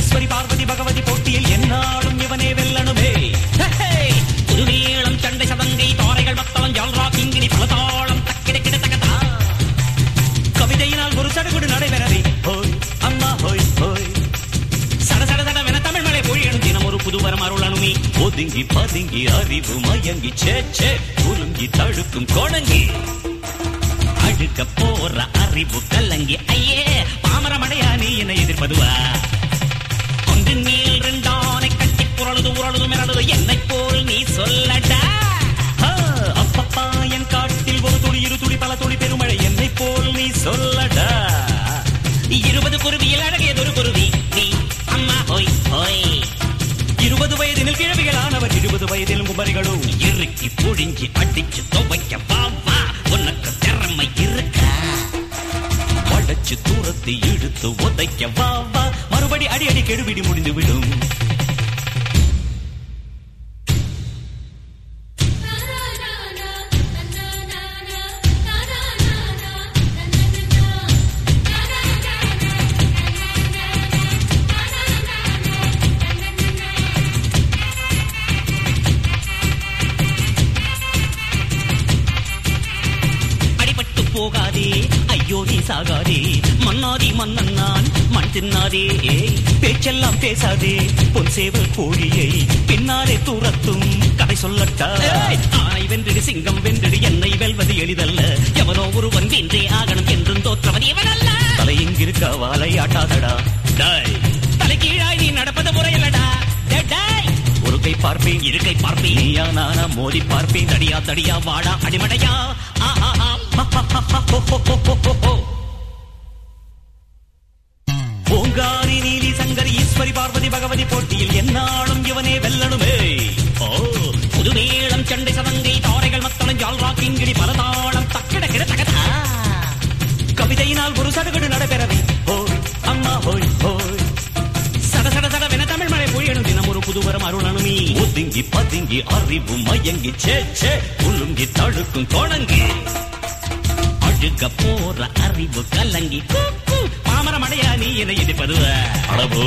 ஈஸ்வரி பார்வதி பகவதி போட்டியில் என்னாலும் இவனே வெல்லணுமே ஹே! புதுமேளம் சண்டை சதங்கை தாரைகள் மத்தளம் ஜால்ரா கிங்கினி பலதாளம் தக்கிட கிடத்தகதா கவிதையினால் ஒரு சடுகுடு நடைபெறவே ஹோய் அம்மா ஹோய் ஹோய் சட சட சடவென தமிழ் மலை பொழியணும் தினம் ஒரு புதுவரம் அருளணுமே ஒதுங்கி பதுங்கி அறிவு மயங்கி சே சே குலுங்கி தடுக்கும் கோணங்கி அழுக்க போற அறிவு கலங்கி ஐயே பாமரமடையா நீ என்னை எதிர்ப்பதுவா ஒன்றின் மேல் ரெண்டானை கட்டி புரளுது உரளுது மிரளுது என்னை போல் நீ சொல்லடா ஆ, அப்பப்பா என் காட்டில் ஒரு துளி இரு துளி பல துளி பெருமழை என்னை போல் நீ சொல்லடா இருபது குருவியில் அழகியதொரு குருவி நீ அம்மா ஹோய் ஹோய் இருபது வயதினில் கிழவிகளானவர் இருபது வயதில் குமரிகளும் இறுக்கி புழிஞ்சி அடிச்சு துவைக்க வா வா உனக்கு திறமை இருக்கா வளைச்சு தூரத்தை இழுத்து உதைக்க வா வா மறுபடி அடி அடி கெடுபிடி முடிந்து விடும் அடிபட்டு போகாதே ஐயோ நீ சாகாதே மன்னாதி மன்னன் நான் மண் தின்னாதே பேச்செல்லாம் பேசாதே பொன் சேவல் கோழியை பின்னாலே தூரத்தும் கதை சொல்லட்டா ஆனை வென்றிடு சிங்கம் வென்றிடு என்னை வெல்வது எளிதல்ல எவனோ ஒருவன் வென்றே ஆகணும் என்றும் தோற்றவன் இவனல்ல தலை இங்கிருக்க வாலை ஆட்டாதடா டாய் தலை கீழாய் நீ நடப்பது முறையல்லடா டேய், டேய். ஒரு கை பார்ப்பேன் இரு கை பார்ப்பேன் நீயா நானா மோதி பார்ப்பேன் தடியா தடியா வாடா அடிமடையா ஆ, ஆ, ஆ. ஹா, ஹா, ஹா, ஹா, ஹோ, ஹோ, ஹோ, ஹோ, ஹோ, ஹோ. ஓங்காரி நீலி சங்கரி ஈஸ்வரி பார்வதி பகவதி போட்டியில் என்னாலும் இவனே வெல்லணுமே ஓ புதுமேளம் சண்டை சதங்கை தாரைகள் மத்தளம் ஜால்ரா கிங்கிடி பலதாளம் தக்கிட கிட தகதா கவிதையினால் ஒரு சடுகுடு நடைபெறவே ஹோய் அம்மா ஹோய் ஹோய் சட சட சடவென தமிழ் மழை பொழியணும் தினம் ஒரு புதுவரம் அருளணுமே ஒதுங்கி பதுங்கி அறிவு மயங்கி சே சே குலுங்கி தடுக்கும் கோணங்கி அழுக போற அறிவு கலங்கி கூ, கூ. பாமரமடையா நீ என்னை எதிர்ப்பதுவ அளவோ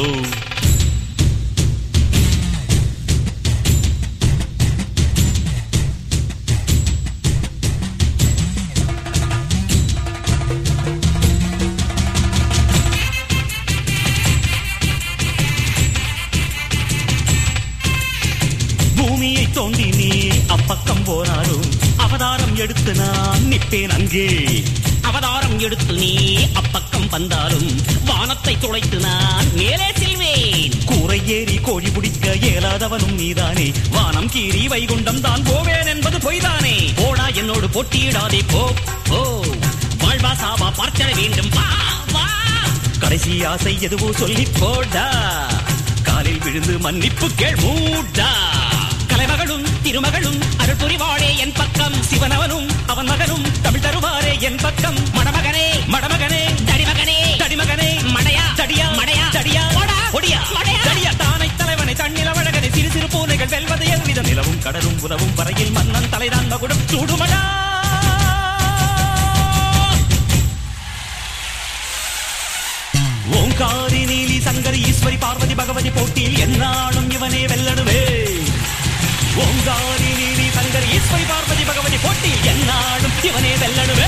பூமியை தோண்டி நீ அப்பக்கம் போனாலும் அவதாரம் எடுத்து நான் நிற்பேன் அங்கே அவதாரம் எடுத்து நீ அப்பக்கம் வந்தாலும் வானத்தை துளைத்து நான் மேலே செல்வேன் கூரை ஏறி கோழி பிடிக்க இயலாதவனும் நீதானே வானம் கீறி வைகுண்டம் தான் போவேன் என்பது பொய்தானே போடா என்னோடு போட்டியிடாதே போ போ வாழ்வா சாவா பார்த்திட வேண்டும் வா வா கடைசி ஆசை எதுவோ சொல்லி போடா காலில் விழுந்து மன்னிப்பு கேள் மூடா கலைமகளும் திருமகளும் அருள் புரிவாளே என் பக்கம் சிவனவனும் அவன் மகனும் தமிழ் தருவாரே என் பக்கம் மணமகனே மடமகனே தடிமகனே தடிமகனே மடையா தடியா மடையா தடியா ஒடியா தடியா தானை தலைவனை தன்னில வழகனை சிறு சிறு பூனைகள் வெல்வது எவ்விதம் நிலவும் கடலும் உலவும் வரையில் மன்னன் தலைதான் மகுடம் சூடுமடா ஓங்காரி நீலி சங்கரி ஈஸ்வரி பார்வதி பகவதி போட்டியில் என்னாலும் இவனே வெல்லணுமே ஓங்காரி நீலி சங்கரி ஈஸ்வரி பார்வதி பகவதி போட்டியில் என்னாலும் இவனே வெல்லணுமே